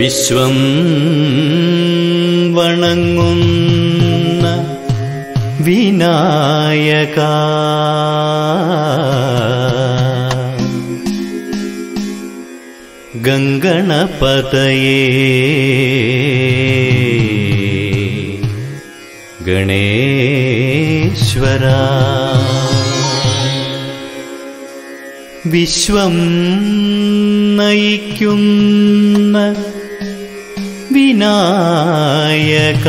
വിശ്വം വണങ്ങുന്ന വിനായക ഗംഗണപതയേ ഗണേശ്വര വിശ്വം നയിക്കുന്ന വിനായക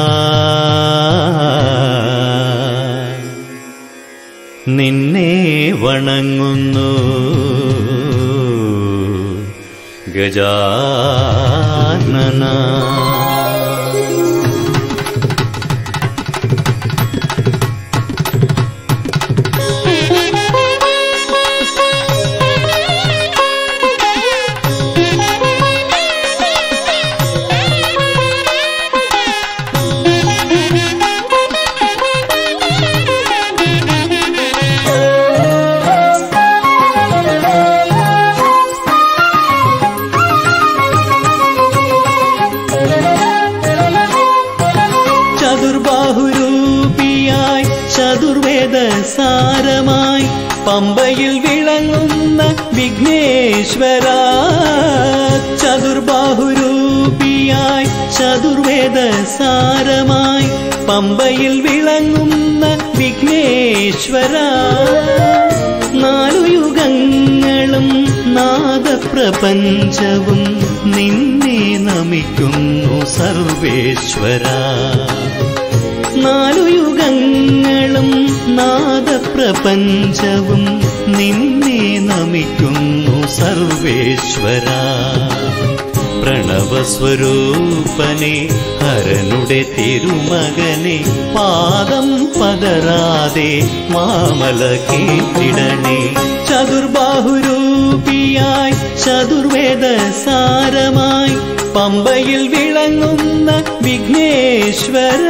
നിന്നെ വണങ്ങുന്നു ഗജാനന ചതുർബാഹുരൂപിയായി ചതുർവേദ സാരമായി പമ്പയിൽ വിളങ്ങുന്ന വിഘ്നേശ്വര ചതുർബാഹുരൂപിയായി ചതുർവേദ സാരമായി പമ്പയിൽ വിളങ്ങുന്ന വിഘ്നേശ്വര നാലു യുഗങ്ങളും നാദപ്രപഞ്ചവും നിന്നെ നമിക്കുന്നു സർവേശ്വര നാലു യുഗങ്ങളും നാദപ്രപഞ്ചവും നിന്നെ നമിക്കുന്നു സർവേശ്വര പ്രണവസ്വരൂപനെ ഹരനുടെ തിരുമകനെ പാദം പതരാതെ മാമല കേട്ടിടണേ ചതുർബാഹുരൂപിയായി ചതുർവേദ സാരമായി പമ്പയിൽ വിളങ്ങുന്ന വിഘ്നേശ്വര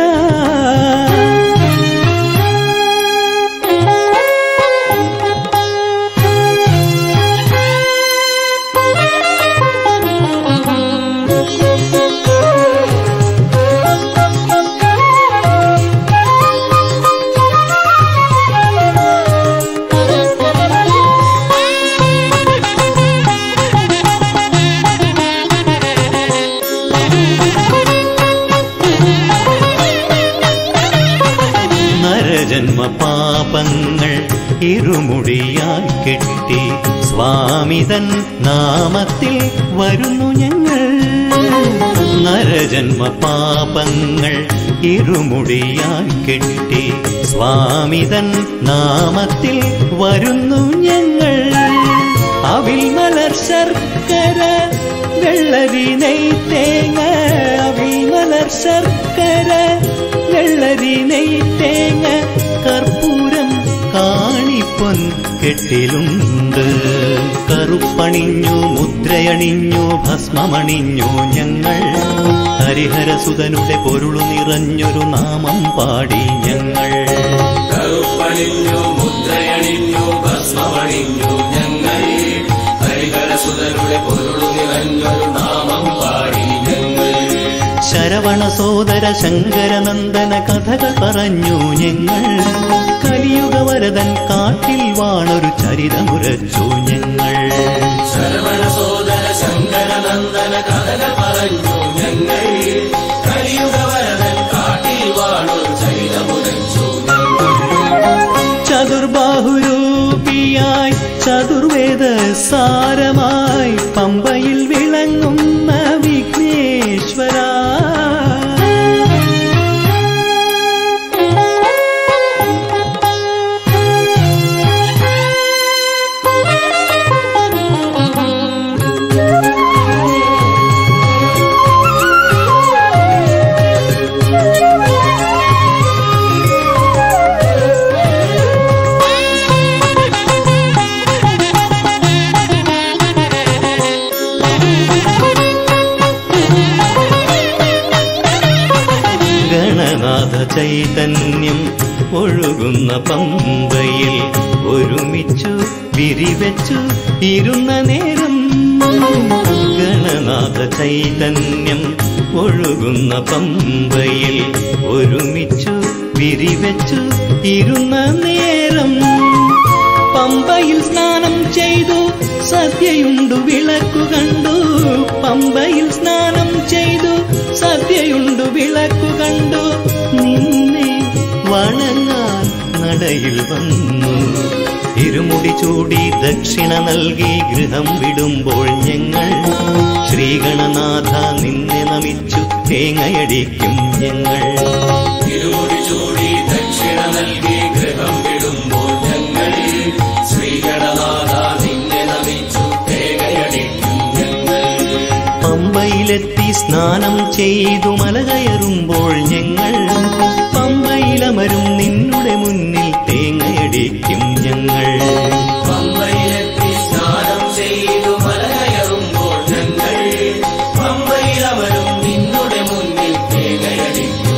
നരജന്മ പാപങ്ങൾ ഇരുമുടിയാൽ കെട്ടി സ്വാമിതൻ നാമത്തിൽ വരുന്നു ഞങ്ങൾ നരജന്മ പാപങ്ങൾ ഇരുമുടിയാൽ കെട്ടി സ്വാമിതൻ നാമത്തിൽ വരുന്നു ഞങ്ങൾ അവിൽ മലർ ശർക്കര വെള്ളരി നെയ്ത്തേങ്ങ അവിൽ മലർ ശർക്കര വെള്ളരി നെയ്ത്തേങ്ങ കർപ്പൂരം കാണിപ്പൊൻ കെട്ടിലുണ്ട് കറുപ്പണിഞ്ഞു മുദ്രയണിഞ്ഞു ഭസ്മമണിഞ്ഞു ഞങ്ങൾ ഹരിഹരസുതനുടെ പൊരുളു നിറഞ്ഞൊരു നാമം പാടി ഞങ്ങൾ കറുപ്പണിഞ്ഞു മുദ്രയണിഞ്ഞു ഭസ്മമണിഞ്ഞു ഞങ്ങൾ ഹരിഹരസുതരുടെ പൊരുളു നിറഞ്ഞൊരു നാമം പാടി ഞങ്ങൾ ശരവണ സോദര ശങ്കരനന്ദന കഥകൾ പറഞ്ഞു ഞങ്ങൾ കലിയുഗ വരദൻ കാട്ടിൽ വാണൊരു ചരിതമുരച്ചു ഞങ്ങൾ ശരവണ സോദര ശങ്കരനന്ദന കഥകൾ പറഞ്ഞു ഞങ്ങൾ കലിയുഗവരതൻ കാട്ടിൽ വാണൊരു ചരിതമുരച്ചു ചതുർബാഹുരൂപിയായി ചതുർവേദ സാരമായി പമ്പയിൽ വിളങ്ങുന്ന വിഘ്നേശ്വര ഗണനാഥ ചൈതന്യം ഒഴുകുന്ന പമ്പയിൽ ഒരുമിച്ചു വിരിവെച്ചു ഇരുന്ന നേരം ഗണനാഥ ചൈതന്യം ഒഴുകുന്ന പമ്പയിൽ ഒരുമിച്ചു വിരിവെച്ചു ഇരുന്ന നേരം പമ്പയിൽ സ്നാനം ചെയ്തു സദ്യയുണ്ടു വിളക്കു കണ്ടു പമ്പയിൽ സ്നാനം ചെയ്തു സദ്യയുണ്ടു വിളക്കു കണ്ടു നിന്നെ വണങ്ങാൻ നടയിൽ വന്നു ഇരുമുടി ചൂടി ദക്ഷിണ നൽകി ഗൃഹം വിടുമ്പോൾ ഞങ്ങൾ ശ്രീഗണനാഥ നിന്നെ നമിച്ചു തേങ്ങയടിക്കും ഞങ്ങൾ ഇരുമുടി ചൂടി ദക്ഷിണ നൽകി ഗൃഹം വിടുമ്പോൾ ഞങ്ങൾ ശ്രീഗണനാഥ നിന്നെ നമിച്ചു തേകയടിക്കും ഞങ്ങൾ പമ്പയിലെത്തി സ്നാനം ചെയ്തു മല കയറുമ്പോൾ ഞങ്ങൾ പമ്പയിലമരും നിന്നുടെ മുന്നിൽ തേങ്ങയടിക്കും ഞങ്ങൾ പമ്പയിലെത്തി സ്നാനം ചെയ്തു മല കയറുമ്പോൾ ഞങ്ങൾ പമ്പയിലവരും നിന്നുടെ മുന്നിൽ തേകയടിക്കും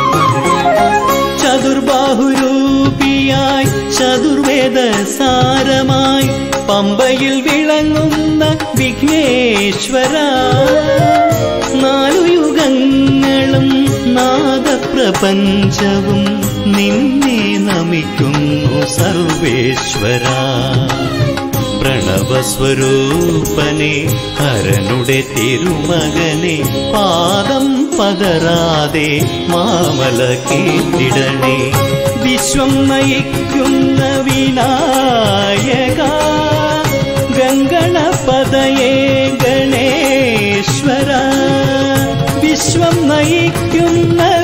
ചതുർബാഹുരൂപിയായി ചതുർവേദ സാരമായി പമ്പയിൽ വിളങ്ങുന്ന വിഘ്നേശ്വര നാലു യുഗങ്ങളും നാദപ്രപഞ്ചവും നിന്നെ നമിക്കുന്നു സർവേശ്വര പ്രണവസ്വരൂപനെ ഹരനുടെ തിരുമകനെ പാദം പതറാതെ മാമല കേട്ടിടണേ വിശ്വം നയിക്കുന്ന വിനായക ഗംഗണപതയേ ഗണേശ്വര വിശ്വം നയിക്കുന്ന